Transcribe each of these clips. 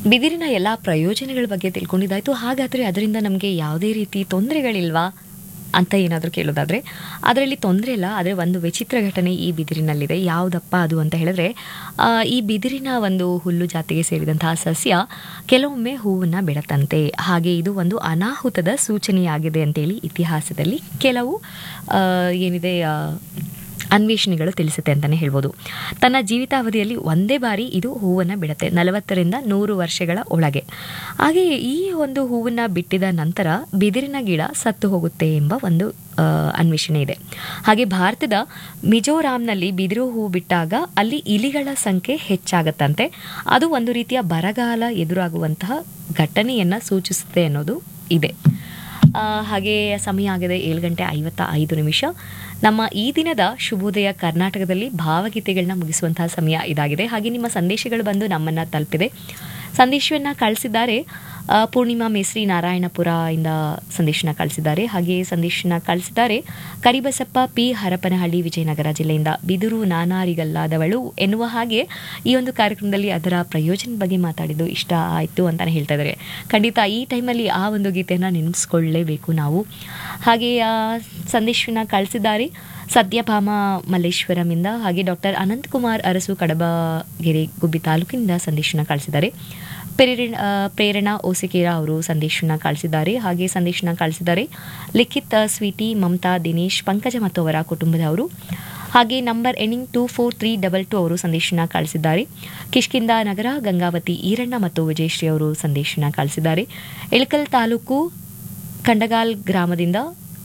ಬಿದಿರಿನ ಎಲ್ಲ ಪ್ರಯೋಜನಗಳ ಬಗ್ಗೆ ತಿಳ್ಕೊಂಡಿದ್ದಾಯ್ತು ಹಾಗಾದರೆ ಅದರಿಂದ ನಮಗೆ ಯಾವುದೇ ರೀತಿ ತೊಂದರೆಗಳಿಲ್ವಾ ಅಂತ ಏನಾದರೂ ಕೇಳೋದಾದರೆ ಅದರಲ್ಲಿ ತೊಂದರೆ ಇಲ್ಲ ಆದರೆ ಒಂದು ವಿಚಿತ್ರ ಘಟನೆ ಈ ಬಿದಿರಿನಲ್ಲಿದೆ ಯಾವುದಪ್ಪ ಅದು ಅಂತ ಹೇಳಿದ್ರೆ ಆ, ಈ ಬಿದಿರಿನ ಒಂದು ಹುಲ್ಲು ಜಾತಿಗೆ ಸೇರಿದಂತಹ ಸಸ್ಯ ಕೆಲವೊಮ್ಮೆ ಹೂವನ್ನು ಬಿಡತ್ತಂತೆ ಹಾಗೆ ಇದು ಒಂದು ಅನಾಹುತದ ಸೂಚನೆಯಾಗಿದೆ ಅಂತೇಳಿ ಇತಿಹಾಸದಲ್ಲಿ ಕೆಲವು ಆ, ಏನಿದೆ ಆ, ಅನ್ವೇಷಣೆಗಳು ತಿಳಿಸುತ್ತೆ ಅಂತಲೇ ಹೇಳ್ಬೋದು ತನ್ನ ಜೀವಿತಾವಧಿಯಲ್ಲಿ ಒಂದೇ ಬಾರಿ ಇದು ಹೂವನ್ನು ಬಿಡುತ್ತೆ ನಲವತ್ತರಿಂದ ನೂರು ವರ್ಷಗಳ ಒಳಗೆ ಹಾಗೆಯೇ ಈ ಒಂದು ಹೂವನ್ನು ಬಿಟ್ಟಿದ ನಂತರ ಬಿದಿರಿನ ಗಿಡ ಸತ್ತು ಹೋಗುತ್ತೆ ಎಂಬ ಒಂದು ಆ, ಅನ್ವೇಷಣೆ ಇದೆ ಹಾಗೆ ಭಾರತದ ಮಿಜೋರಾಂನಲ್ಲಿ ಬಿದಿರು ಹೂ ಬಿಟ್ಟಾಗ ಅಲ್ಲಿ ಇಲಿಗಳ ಸಂಖ್ಯೆ ಹೆಚ್ಚಾಗತ್ತಂತೆ ಅದು ಒಂದು ರೀತಿಯ ಬರಗಾಲ ಎದುರಾಗುವಂತಹ ಘಟನೆಯನ್ನು ಸೂಚಿಸುತ್ತೆ ಅನ್ನೋದು ಇದೆ ಆ, ಹಾಗೆ ಸಮಯ ಆಗಿದೆ ಏಳು ಗಂಟೆ ಐವತ್ತ ಐದು ನಿಮಿಷ ನಮ್ಮ ಈ ದಿನದ ಶುಭೋದಯ ಕರ್ನಾಟಕದಲ್ಲಿ ಭಾವಗೀತೆಗಳನ್ನ ಮುಗಿಸುವಂತಹ ಸಮಯ ಇದಾಗಿದೆ ಹಾಗೆ ನಿಮ್ಮ ಸಂದೇಶಗಳು ಬಂದು ನಮ್ಮನ್ನು ತಲುಪಿದೆ ಸಂದೇಶವನ್ನು ಕಳಿಸಿದ್ದಾರೆ ಆ, ಪೂರ್ಣಿಮಾ ಮೇಸ್ರಿ ನಾರಾಯಣಪುರ ಇಂದ ಸಂದೇಶನ ಕಳಿಸಿದ್ದಾರೆ ಹಾಗೆ ಸಂದೇಶನ ಕಳಿಸಿದ್ದಾರೆ ಕರಿಬಸಪ್ಪ ಪಿ ಹರಪನಹಳ್ಳಿ ವಿಜಯನಗರ ಜಿಲ್ಲೆಯಿಂದ ಬಿದುರು ನಾನಾರಿಗಲ್ಲಾದವಳು ಎನ್ನುವ ಹಾಗೆ ಈ ಒಂದು ಕಾರ್ಯಕ್ರಮದಲ್ಲಿ ಅದರ ಪ್ರಯೋಜನದ ಬಗ್ಗೆ ಮಾತಾಡಿದ್ದು ಇಷ್ಟ ಆಯಿತು ಅಂತಾನೆ ಹೇಳ್ತಾ ಇದ್ದಾರೆ ಖಂಡಿತ ಈ ಟೈಮಲ್ಲಿ ಆ ಒಂದು ಗೀತೆಯನ್ನು ನೆನೆಸ್ಕೊಳ್ಳೇಬೇಕು ನಾವು ಹಾಗೆ ಆ ಸಂದೇಶವನ್ನು ಕಳಿಸಿದ್ದಾರೆ ಸತ್ಯಭಾಮ ಮಲ್ಲೇಶ್ವರಮಿಂದ ಹಾಗೆ ಡಾಕ್ಟರ್ ಅನಂತಕುಮಾರ್ ಅರಸು ಕಡಬಗೆರೆ ಗುಬ್ಬಿ ತಾಲೂಕಿನಿಂದ ಸಂದೇಶನ ಕಳಿಸಿದ್ದಾರೆ ಪ್ರೇರಣ ಆ, ಪ್ರೇರಣಾ ಓಸಿಕೇರ ಅವರು ಸಂದೇಶನ ಕಳಿಸಿದ್ದಾರೆ ಹಾಗೆ ಸಂದೇಶನ ಕಳಿಸಿದ್ದಾರೆ ಲಿಖಿತ್ ಆ, ಸ್ವೀಟಿ ಮಮತಾ ದಿನೇಶ್ ಪಂಕಜ ಮತ್ತು ಅವರ ಕುಟುಂಬದವರು ಹಾಗೆ number ending two four three double two ಅವರು ಸಂದೇಶನ ಕಳಿಸಿದ್ದಾರೆ ಕಿಷ್ಕಿಂದ ನಗರ ಗಂಗಾವತಿ ಈರಣ್ಣ ಮತ್ತು ವಿಜಯಶ್ರೀ ಅವರು ಸಂದೇಶನ ಕಳಿಸಿದ್ದಾರೆ ಇಳಕಲ್ ತಾಲೂಕು ಕಂಡಗಾಲ್ ಗ್ರಾಮದಿಂದ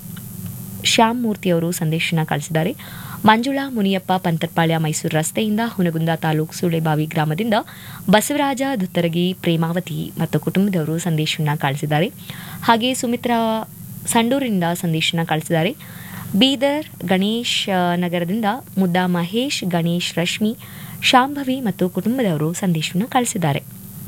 ಶ್ಯಾಮ್ ಮೂರ್ತಿ ಅವರು ಸಂದೇಶನ ಕಳಿಸಿದ್ದಾರೆ ಮಂಜುಳಾ ಮುನಿಯಪ್ಪ ಪಂತರ್ಪಾಳ್ಯ ಮೈಸೂರು ರಸ್ತೆಯಿಂದ ಹುನಗುಂದ ತಾಲೂಕು ಸುಳೆಬಾವಿ ಗ್ರಾಮದಿಂದ ಬಸವರಾಜ ದುತ್ತರಗಿ ಪ್ರೇಮಾವತಿ ಮತ್ತು ಕುಟುಂಬದವರು ಸಂದೇಶನ ಕಳಿಸಿದ್ದಾರೆ ಹಾಗೆ ಸುಮಿತ್ರಾ ಸಂಡೂರಿನಿಂದ ಸಂದೇಶನ ಕಳಿಸಿದ್ದಾರೆ ಬೀದರ್ ಗಣೇಶ್ ಆ, ನಗರದಿಂದ ಮುದ್ದಾ ಮಹೇಶ್ ಗಣೇಶ್ ರಶ್ಮಿ ಶಾಂಭವಿ ಮತ್ತು ಕುಟುಂಬದವರು ಸಂದೇಶವನ್ನು ಕಳಿಸಿದ್ದಾರೆ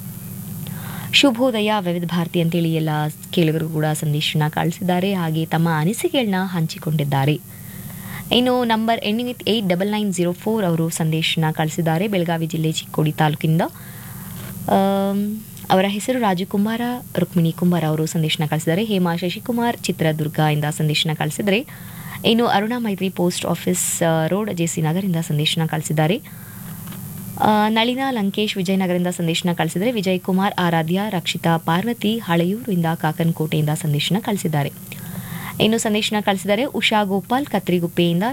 ಶುಭೋದಯ ವಿವಿಧ ಭಾರತಿ ಅಂತೇಳಿ ಎಲ್ಲ ಕೇಳುಗರು ಕೂಡ ಸಂದೇಶನ ಕಳಿಸಿದ್ದಾರೆ ಹಾಗೆ ತಮ್ಮ ಅನಿಸಿಕೆಗಳನ್ನ ಹಂಚಿಕೊಂಡಿದ್ದಾರೆ ಇನ್ನು number ending with eight double nine zero four ಅವರು ಸಂದೇಶನ ಕಳಿಸಿದ್ದಾರೆ ಬೆಳಗಾವಿ ಜಿಲ್ಲೆ ಚಿಕ್ಕೋಡಿ ತಾಲೂಕಿನಿಂದ ಆಮ್, ಅವರ ಹೆಸರು ರಾಜು ಕುಮಾರ ರುಕ್ಮಿಣಿ ಕುಮಾರ್ ಅವರು ಸಂದೇಶನ ಕಳಿಸಿದ್ದಾರೆ ಹೇಮಾ ಶಶಿಕುಮಾರ್ ಚಿತ್ರದುರ್ಗ ಇಂದ ಸಂದೇಶನ ಕಳಿಸಿದರೆ ಇನ್ನು ಅರುಣಾ ಮೈತ್ರಿ ಪೋಸ್ಟ್ ಆಫೀಸ್ ಆ, ರೋಡ್ ಜೆಸಿ ನಗರಿಂದ ಸಂದೇಶನ ಕಳಿಸಿದ್ದಾರೆ ಆ, ನಳಿನಾ ಲಂಕೇಶ್ ವಿಜಯನಗರದಿಂದ ಸಂದೇಶನ ಕಳಿಸಿದರೆ ವಿಜಯ್ ಕುಮಾರ್ ಆರಾಧ್ಯ ರಕ್ಷಿತಾ ಪಾರ್ವತಿ ಹಳೆಯೂರಿಂದ ಕಾಕನಕೋಟೆಯಿಂದ ಸಂದೇಶನ ಕಳಿಸಿದ್ದಾರೆ ಇನ್ನು ಸಂದೇಶನ ಕಳಿಸಿದರೆ ಉಷಾ ಗೋಪಾಲ್ ಕತ್ರಿಗುಪ್ಪೆಯಿಂದ